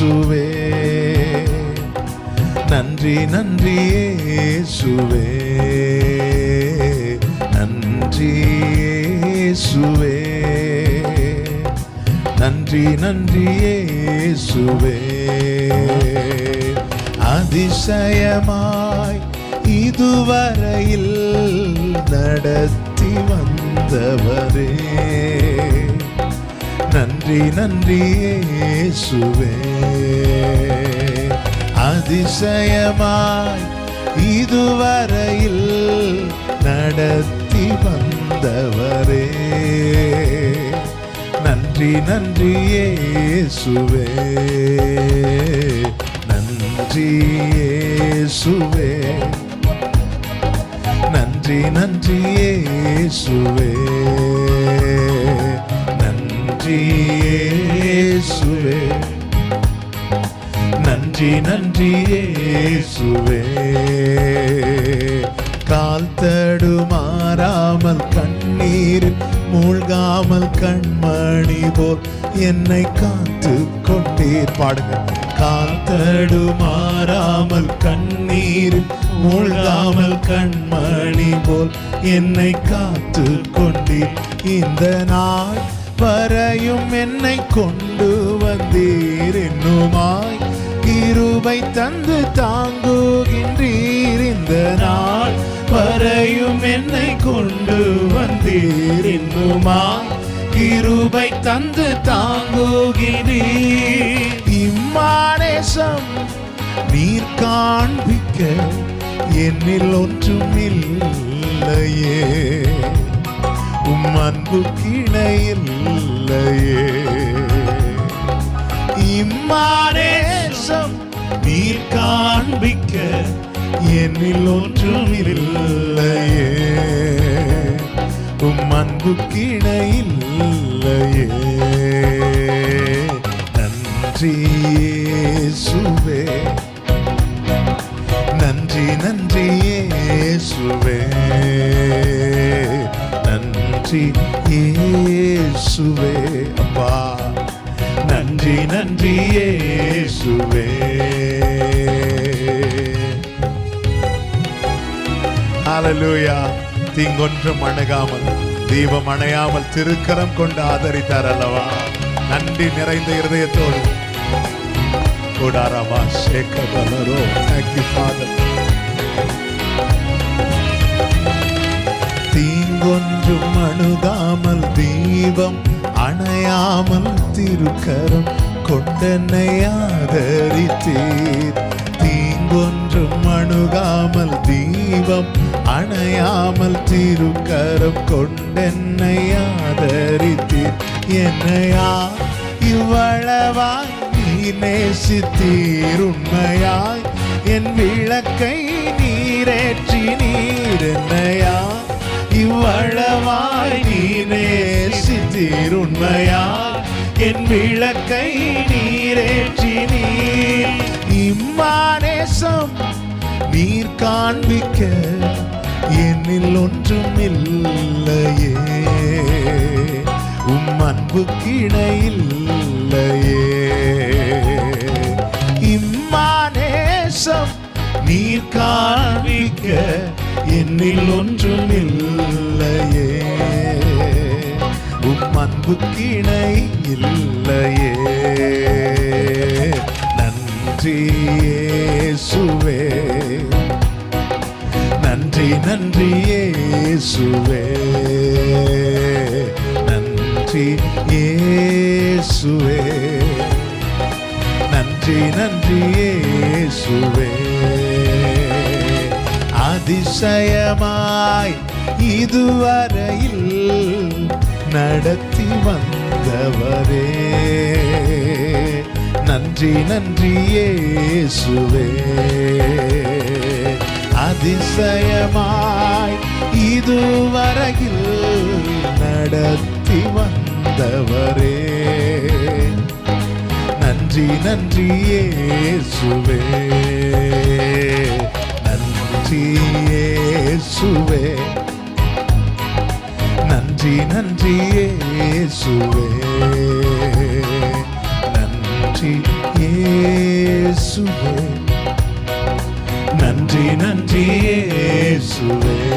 இயேசுவே நன்றி நன்றி இயேசுவே நன்றி இயேசுவே நன்றி நன்றி இயேசுவே அதிசயமாய் இதுவரையில் நடத்தி வந்தவரே நன்றி நன்றி இயேசுவே அதிசயமாய் இதுவரையில் நடத்தி வந்தவரே நன்றி நன்றி இயேசுவே நன்றி இயேசுவே நன்றி நன்றி இயேசுவே நன்றி இயேசுவே நன்றி நன்றி இயேசுவே கால் தடுமாறாமல் கண்ணீரில் மூழ்காமல் கண்மணி போல் என்னை காத்து கொண்டீர் பாடுங்க கால் தடுமாறாமல் கண்ணீரில் மூழ்காமல் கண்மணி போல் என்னை காத்து கொண்டீர் இந்த நாள் வரையும் என்னை கொண்டு வந்தீர் என்னுமாய் கிருபை தந்து தாங்குகின்றீர் இந்த நாள் வரையும் என்னை கொண்டு வந்தீர் இன்னுமாய் கிருபை தந்து தாங்குகிறீர் இம்மானேசம் நீர் காண்பிக்க என்னில் ஒன்றும் இல்லையே உம் அன்பு கிணையில்லையே இம்மானேசம் நீர் காண்பிக்க என்னில் ஒன்றும் இல்லையே உம் அன்பு கிணையில்லையே நன்றி இயேசுவே நன்றி நன்றி இயேசுவே நன்றி இயேசுவே அப்பா நன்றி நன்றி இயேசுவே ஹalleluya தீங்கொன்றும் அணுகாமல் தீபம் அணையாமல் திருக்கரம் கொண்டு ஆதரித்தார் அல்லவா நன்றி நிறைந்த இருதயத்தோடு கூடாராமா சேகபலரோ தேங்க்யூ ஃபாதர் தீங்கொன்றும் அணுகாமல் தீபம் அணையாமல் திருக்கரம் கொண்டென்னை ஆதரித்தீர் தீங்கொன்றும் அணுகாமல் தீபம் அணையாமல் திருக்கரம் கொண்டென்னை ஆதரித்தீர் என்னையா இவ்வளவாய் நீ நேசித்தீர் உண்மையாய் என் விளக்கை நீரேற்றி நீர் என்னையா இவ்வளவாய் நீ நேசித்தீர் உண்மையாய் என் விளக்கை நீரேற்றி நீர் இம்மானேசம் நீர் காண்பிக்க என்னில் ஒன்றும் இல்லையே உம் அன்பு கிணையில்லையே இம்மானேசம் நீர் காண்பிக்க என்னில் ஒன்றும் இல்லையே உம் அன்பு கிணை இல்லையே நன்றி இயேசுவே நன்றி நன்றி இயேசுவே நன்றி இயேசுவே நன்றி நன்றி இயேசுவே அதிசயமாய் இதுவரையில் நடத்தி வந்தவரே நன்றி நன்றி இயேசுவே அதிசயமாய் இதுவரையில் நடத்தி வந்தவரே நன்றி நன்றி இயேசுவே நன்றி இயேசுவே நன்றி நன்றி இயேசுவே நன்றி இயேசுவே நன்றி நன்றி இயேசுவே